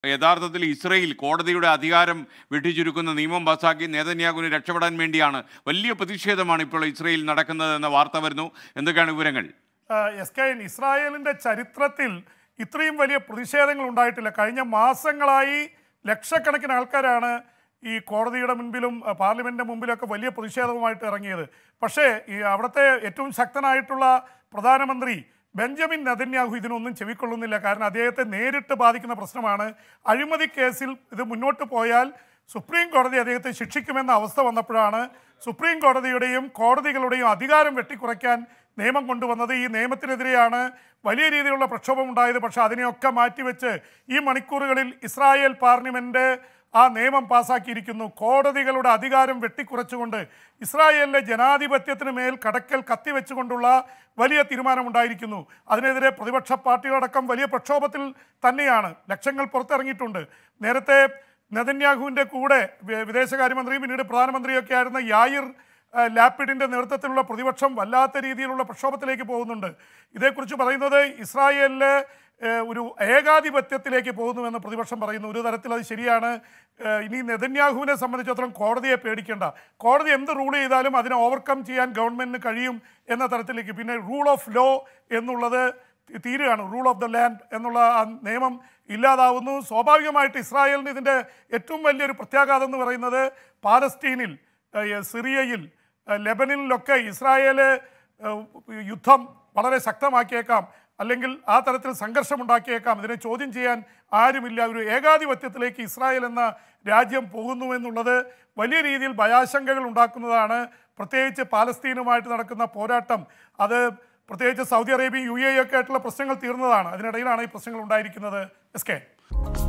യഥാർത്ഥത്തിൽ ഇസ്രയേൽ കോടതിയുടെ അധികാരം വെട്ടിച്ചുരുക്കുന്ന നിയമം പാസാക്കി നേതന്യാഹുവിന് രക്ഷപ്പെടാൻ വേണ്ടിയാണ് വലിയ പ്രതിഷേധമാണ് ഇപ്പോൾ ഇസ്രയേൽ നടക്കുന്നത് എന്ന വാർത്ത വരുന്നു എന്തൊക്കെയാണ് വിവരങ്ങൾ എസ് കെ എൻ ഇസ്രായേലിൻ്റെ ചരിത്രത്തിൽ ഇത്രയും വലിയ പ്രതിഷേധങ്ങൾ ഉണ്ടായിട്ടില്ല കഴിഞ്ഞ മാസങ്ങളായി ലക്ഷക്കണക്കിന് ആൾക്കാരാണ് ഈ കോടതിയുടെ മുൻപിലും അഹ്, പാർലമെന്റിന്റെ മുമ്പിലൊക്കെ വലിയ പ്രതിഷേധവുമായിട്ട് ഇറങ്ങിയത് പക്ഷേ ഈ അവിടുത്തെ ഏറ്റവും ശക്തനായിട്ടുള്ള പ്രധാനമന്ത്രി ബെഞ്ചമിൻ നെതന്യാഹു ഇതിനൊന്നും ചെവിക്കൊള്ളുന്നില്ല കാരണം അദ്ദേഹത്തെ നേരിട്ട് ബാധിക്കുന്ന പ്രശ്നമാണ് അഴിമതി കേസിൽ ഇത് മുന്നോട്ട് പോയാൽ സുപ്രീം കോടതി അദ്ദേഹത്തെ ശിക്ഷിക്കുമെന്ന അവസ്ഥ വന്നപ്പോഴാണ് സുപ്രീം കോടതിയുടെയും കോടതികളുടെയും അധികാരം വെട്ടിക്കുറയ്ക്കാൻ നിയമം കൊണ്ടുവന്നത് ഈ നിയമത്തിനെതിരെയാണ് വലിയ രീതിയിലുള്ള പ്രക്ഷോഭം ഉണ്ടായത് പക്ഷേ അതിനെയൊക്കെ മാറ്റിവെച്ച് ഈ മണിക്കൂറുകളിൽ ഇസ്രായേൽ പാർലമെന്റ് ആ നിയമം പാസാക്കിയിരിക്കുന്നു കോടതികളുടെ അധികാരം വെട്ടിക്കുറച്ചുകൊണ്ട് ഇസ്രായേലിലെ ജനാധിപത്യത്തിന് മേൽ കടക്കൽ കത്തിവെച്ചുകൊണ്ടുള്ള വലിയ തീരുമാനമുണ്ടായിരിക്കുന്നു അതിനെതിരെ പ്രതിപക്ഷ പാർട്ടികളടക്കം വലിയ പ്രക്ഷോഭത്തിൽ തന്നെയാണ് ലക്ഷങ്ങൾ പുറത്തിറങ്ങിയിട്ടുണ്ട് നേരത്തെ നെതന്യാഹുവിൻ്റെ കൂടെ വി- വിദേശകാര്യമന്ത്രിയും പിന്നീട് പ്രധാനമന്ത്രിയൊക്കെ ആയിരുന്ന യായിർ ആ, ലാപ്പിഡിന്റെ നേതൃത്വത്തിലുള്ള പ്രതിപക്ഷം വല്ലാത്ത രീതിയിലുള്ള പ്രക്ഷോഭത്തിലേക്ക് പോകുന്നുണ്ട് ഇതേക്കുറിച്ച് പറയുന്നത് ഇസ്രായേലില് ഏഹ്, ഒരു ഏകാധിപത്യത്തിലേക്ക് പോകുന്നുവെന്ന് പ്രതിപക്ഷം പറയുന്നു ഒരു തരത്തിൽ അത് ശരിയാണ് ഏഹ്, ഇനി നെതന്യാഹുവിനെ സംബന്ധിച്ചിടത്തോളം കോടതിയെ പേടിക്കേണ്ട കോടതി എന്ത് റൂൾ ചെയ്താലും അതിനെ ഓവർകം ചെയ്യാൻ ഗവൺമെന്റിന് കഴിയും എന്ന തരത്തിലേക്ക് പിന്നെ റൂൾ ഓഫ് ലോ എന്നുള്ളത് തി- തീരുകയാണ് റൂൾ ഓഫ് ദ ലാൻഡ് എന്നുള്ള ആ നിയമം ഇല്ലാതാവുന്നു സ്വാഭാവികമായിട്ട് ഇസ്രായേലിന് ഇതിൻ്റെ ഏറ്റവും വലിയൊരു പ്രത്യാഘാതം എന്ന് പറയുന്നത് പാലസ്തീനിൽ ഏഹ്, സിറിയയിൽ ഏഹ്, ലെബനിലൊക്കെ ഇസ്രായേല് ഏഹ്, യുദ്ധം വളരെ ശക്തമാക്കിയേക്കാം അല്ലെങ്കിൽ ആ തരത്തിൽ സംഘർഷമുണ്ടാക്കിയേക്കാം ഇതിനെ ചോദ്യം ചെയ്യാൻ ആരുമില്ല ഒരു ഏകാധിപത്യത്തിലേക്ക് ഇസ്രായേൽ എന്ന രാജ്യം പോകുന്നു എന്നുള്ളത് വലിയ രീതിയിൽ ഭയാശങ്കകൾ ഉണ്ടാക്കുന്നതാണ് പ്രത്യേകിച്ച് പാലസ്തീനുമായിട്ട് നടക്കുന്ന പോരാട്ടം അത് പ്രത്യേകിച്ച് സൗദി അറേബ്യ യു എ ഒക്കെ ആയിട്ടുള്ള പ്രശ്നങ്ങൾ തീർന്നതാണ് അതിനിടയിലാണ് ഈ പ്രശ്നങ്ങൾ ഉണ്ടായിരിക്കുന്നത് എസ് കെ